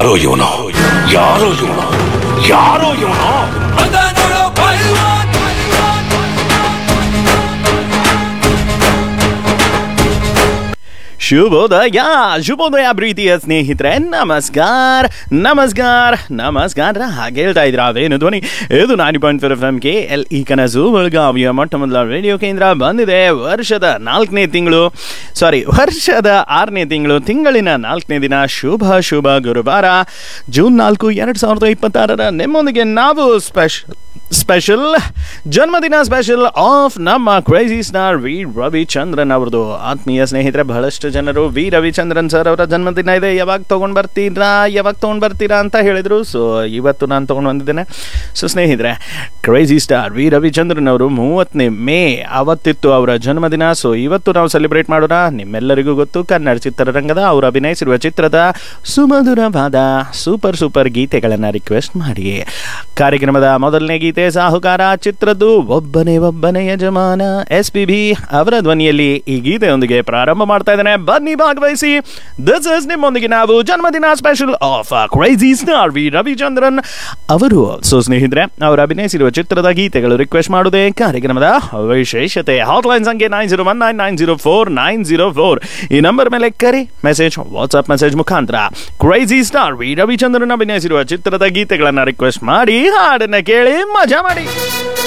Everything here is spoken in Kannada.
ಯಾರೋ ಇವನು ಯಾರೋ ಇವನು ಯಾರೋ ಇವನು ಶುಭೋದಯ ಶುಭೋದಯ ಪ್ರೀತಿಯ ಸ್ನೇಹಿತರೆ ನಮಸ್ಕಾರ ನಮಸ್ಕಾರ ನಮಸ್ಕಾರ ಹಾಗೆ ಹೇಳ್ತಾ ಇದ್ರ ಅವೇನು ಧ್ವನಿ ಇದು ninety point four F M K L E ಕನಸು ಬೆಳಗಾವಿಯ ಮೊಟ್ಟ ಮೊದಲ ರೇಡಿಯೋ ಕೇಂದ್ರ ಬಂದಿದೆ ವರ್ಷದ ನಾಲ್ಕನೇ ತಿಂಗಳು ಸಾರಿ ವರ್ಷದ ಆರನೇ ತಿಂಗಳು ತಿಂಗಳಿನ ನಾಲ್ಕನೇ ದಿನ ಶುಭ ಶುಭ ಗುರುವಾರ ಜೂನ್ ನಾಲ್ಕು ಎರಡು ಸಾವಿರದ ಇಪ್ಪತ್ತಾರರ ನಿಮ್ಮೊಂದಿಗೆ ನಾವು ಸ್ಪೆಷಲ್ ಸ್ಪೆಷಲ್ ಜನ್ಮದಿನ ಸ್ಪೆಷಲ್ ಆಫ್ ನಮ್ಮ ಕ್ರೇಜಿ ಸ್ಟಾರ್ ವಿ ರವಿಚಂದ್ರನ್ ಅವ್ರದ್ದು ಆತ್ಮೀಯ ಸ್ನೇಹಿತರೆ ಬಹಳಷ್ಟು ಜನರು ವಿ ರವಿಚಂದ್ರನ್ ಸರ್ ಅವರ ಜನ್ಮದಿನ ಇದೆ ಯಾವಾಗ ತೊಗೊಂಡು ಬರ್ತೀರಾ ಯಾವಾಗ ತೊಗೊಂಡು ಬರ್ತೀರಾ ಅಂತ ಹೇಳಿದರು ಸೊ ಇವತ್ತು ನಾನು ತೊಗೊಂಡು ಬಂದಿದ್ದೇನೆ ಸೊ ಸ್ನೇಹಿತರೆ ಕ್ರೇಜಿ ಸ್ಟಾರ್ ವಿ ರವಿಚಂದ್ರನ್ ಅವರು ಮೂವತ್ತನೇ ಮೇ ಅವತ್ತಿತ್ತು ಅವರ ಜನ್ಮದಿನ ಸೊ ಇವತ್ತು ನಾವು ಸೆಲೆಬ್ರೇಟ್ ಮಾಡೋಣ ನಿಮ್ಮೆಲ್ಲರಿಗೂ ಗೊತ್ತು ಕನ್ನಡ ಚಿತ್ರರಂಗದ ಅವರು ಅಭಿನಯಿಸಿರುವ ಚಿತ್ರದ ಸುಮಧುರವಾದ ಸೂಪರ್ ಸೂಪರ್ ಗೀತೆಗಳನ್ನು ರಿಕ್ವೆಸ್ಟ್ ಮಾಡಿ ಕಾರ್ಯಕ್ರಮದ ಮೊದಲನೇ ಗೀತೆ ಸಾಹುಕಾರ ಚಿತ್ರದ್ದು ಒಬ್ಬನೇ ಒಬ್ಬನೇ ಯಜಮಾನ ಎಸ್ ಪಿ ಬಿ ಅವರ ಧ್ವನಿಯಲ್ಲಿ ಈ ಗೀತೆಯೊಂದಿಗೆ ಪ್ರಾರಂಭ ಮಾಡ್ತಾ ಇದ್ದೇನೆ ಬನ್ನಿ ಭಾಗವಹಿಸಿ ದಿಸ್ ಇಸ್ ನಿಮ್ಮೊಂದಿಗೆ ನಾವು ಜನ್ಮದಿನ special of crazy star V Ravichandran ಅವರು ಸೊ ಸ್ನೇಹಿತರೆ ಅವರು ಅಭಿನಯಿಸಿರುವ ಚಿತ್ರದ ಗೀತೆಗಳು ರಿಕ್ವೆಸ್ಟ್ ಮಾಡುವುದೇ ಕಾರ್ಯಕ್ರಮದ ವಿಶೇಷತೆ ಹಾಟ್ಲೈನ್ ಸಂಖ್ಯೆ nine zero one nine nine zero four nine zero four ಈ ನಂಬರ್ ಮೇಲೆ ಕರೆ ಮೆಸೇಜ್ ವಾಟ್ಸ್ಆಪ್ ಮೆಸೇಜ್ ಮುಖಾಂತರ ಕ್ರೈಸಿ ಸ್ಟಾರ್ ವಿ ರವಿಚಂದ್ರನ್ ಅಭಿನಯಿಸಿರುವ ಚಿತ್ರದ ಗೀತೆಗಳನ್ನ ರಿಕ್ವೆಸ್ಟ್ ಮಾಡಿ ಹಾಡನ್ನ ಕೇಳಿ ಮಜಾ ಮಾಡಿ